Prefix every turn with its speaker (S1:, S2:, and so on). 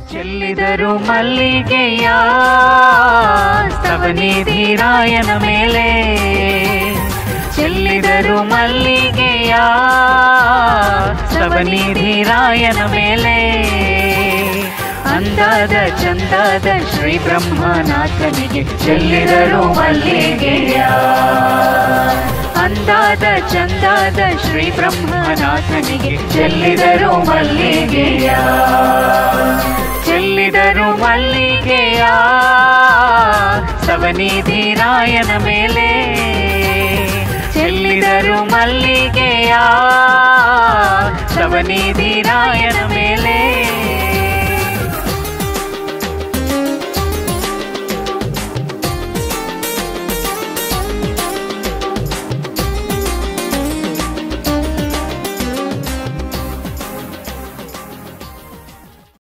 S1: ಚೆಲ್ಲಿದರು ಮಲ್ಲಿಗೆಯ ಸ್ತವನಿಧಿರಾಯನ ಮೇಲೆ ಚೆಲ್ಲಿದರು ಮಲ್ಲಿಗೆಯ ಸ್ತವನಿಧಿರಾಯನ ಮೇಲೆ ಅಂದಾದ ಚಂದಾದ ಶ್ರೀ ಬ್ರಹ್ಮನಾಥನಿಗೆ ಚೆಲ್ಲಿದರು ಮಲ್ಲಿಗೆಯ ಅಂದಾದ ಚಂದಾದ ಶ್ರೀ ಬ್ರಹ್ಮನಾಥನಿಗೆ ಚೆಲ್ಲಿದರು ಮಲ್ಲಿಗೆಯ ಚೆಲ್ಲಿದರು ಮಲ್ಲಿಗೆಯ ಸವನಿಧಿರಾಯನ ಮೇಲೆ ಚೆಲ್ಲಿದರು ಮಲ್ಲಿಗೆಯ ಸವನಿಧಿರಾಯನ